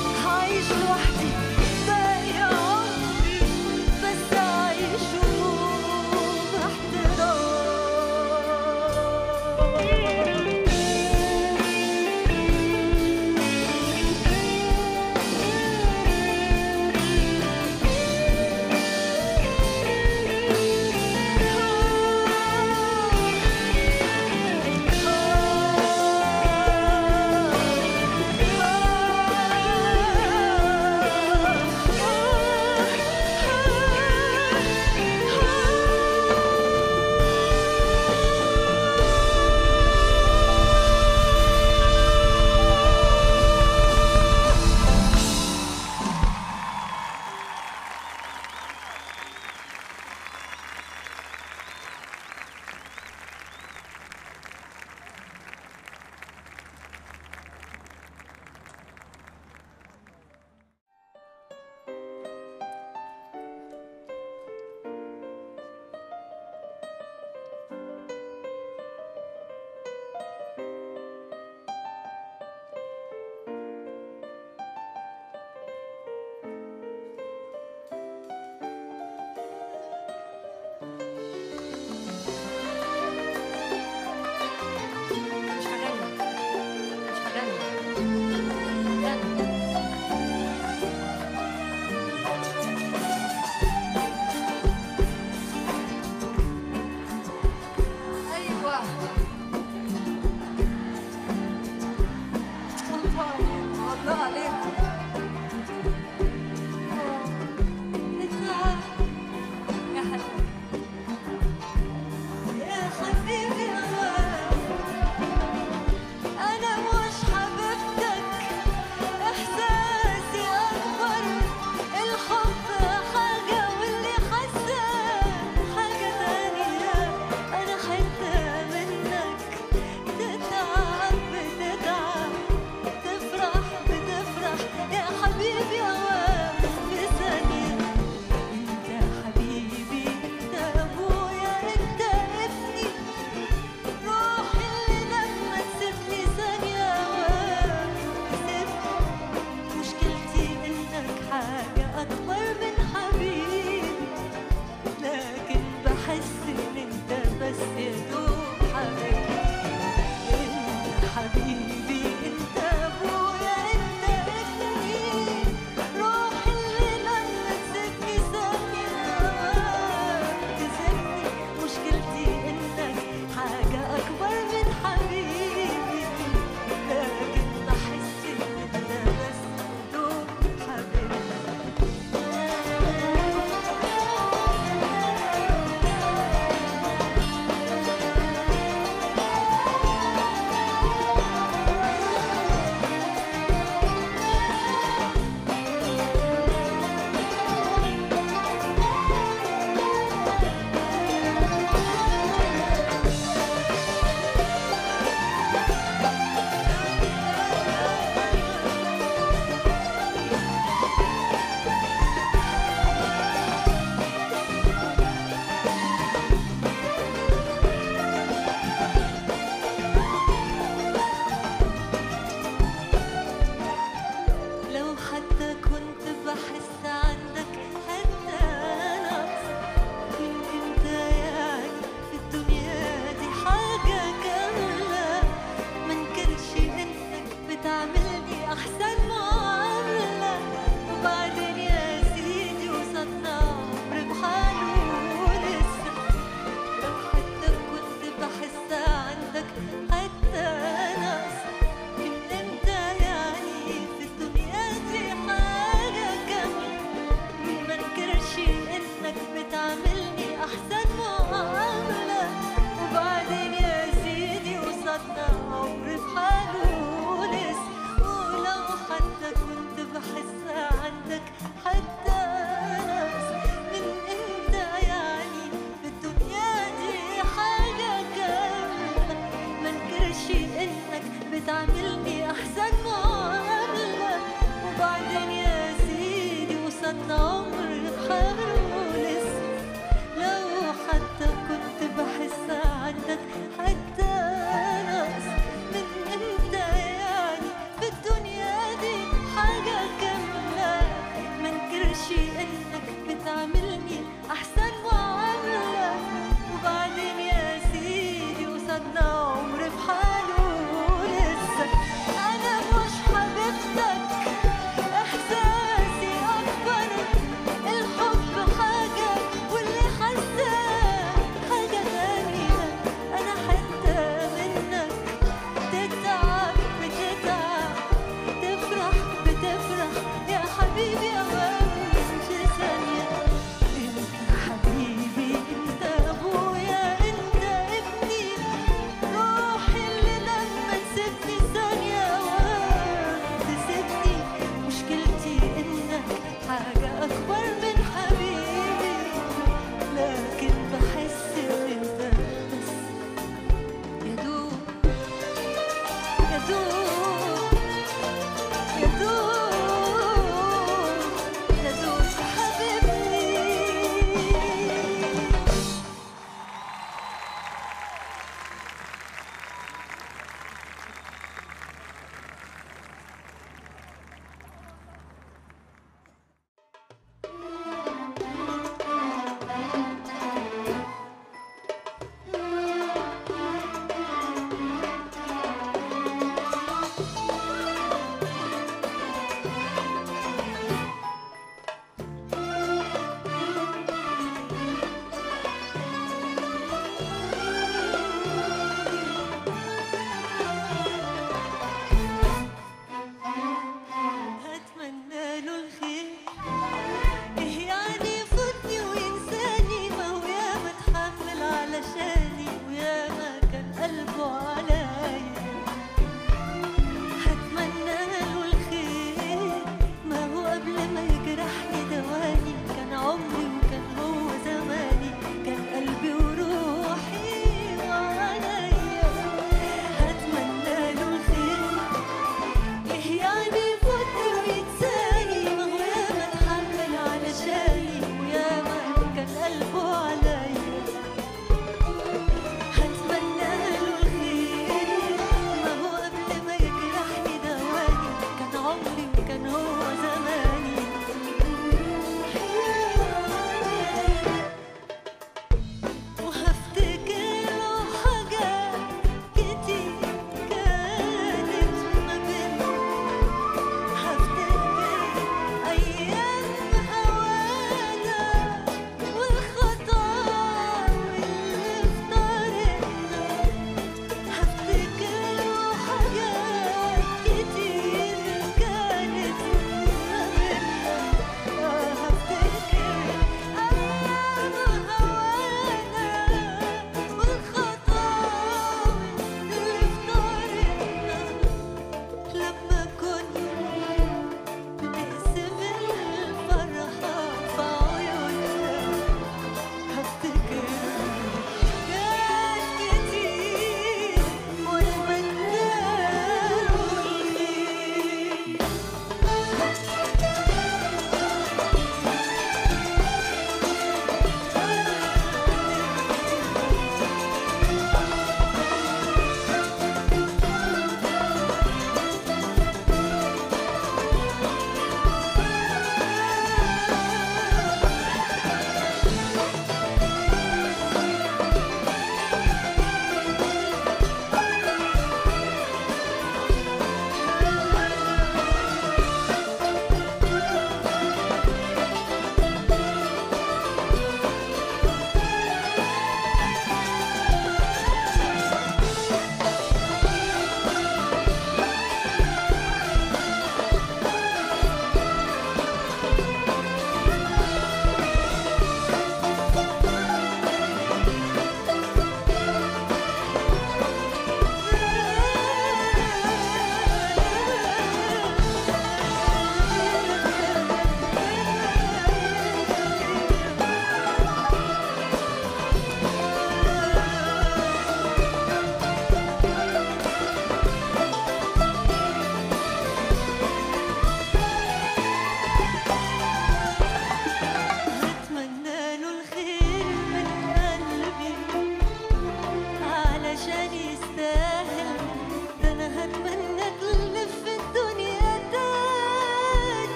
بتعاملني أحسن معاملة وبعدين يا سيدي وصلنا عمر بحاله ولسه لو حتى كنت بحس عنك حتى نقص من انت يعني في الدنيا دي حاجة كاملة منكرش انك بتعاملني احسن معاملة وبعدين يا سيدي وصلنا عمر بحاله ولسه انا مش حبيبتك احساسي اكبر الحب حاجة واللي حاساه حاجة تانية انا حتة منك تتعب بتتعب تفرح بتفرح يا حبيبي اوام في ثانية انت حبيبي انت ابويا انت ابني روحي اللي لما تسيبني ثانية اوام تسيبني مشكلتي انك حاجة اكبر من حبيبي لكن بحس ان انت بس يا دوب يا دوب يا دوب يا دوب حبيبني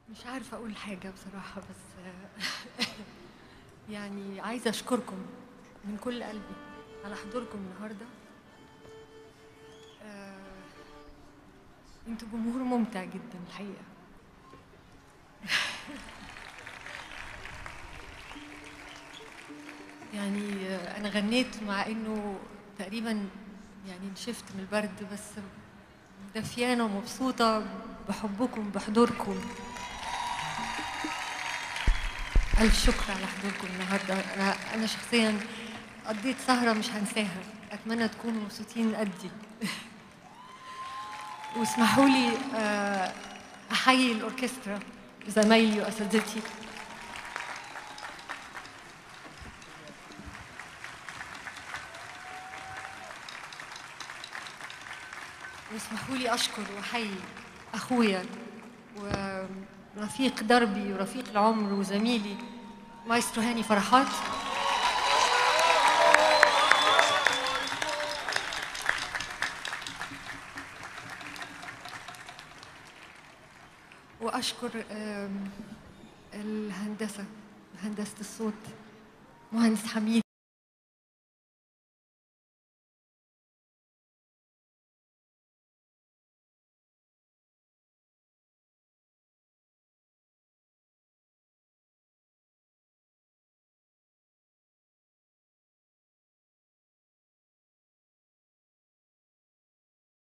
مش عارفة أقول حاجة بصراحة بس يعني عايزة أشكركم من كل قلبي على حضوركم النهاردة آه، انتوا جمهور ممتع جدا الحقيقة يعني آه، أنا غنيت مع إنه تقريبا يعني نشفت من البرد بس دفيانة ومبسوطة بحبكم بحضوركم ألف شكر على حضوركم النهاردة أنا أنا شخصيا قضيت سهرة مش هنساها أتمنى تكونوا مبسوطين قدي واسمحوا لي آه، أحيي الأوركسترا زمايلي وأساتذتي واسمحوا لي أشكر وأحيي أخويا ورفيق دربي ورفيق العمر وزميلي مايسترو هاني فرحات وأشكر آم، الهندسة هندسة الصوت مهندس حميد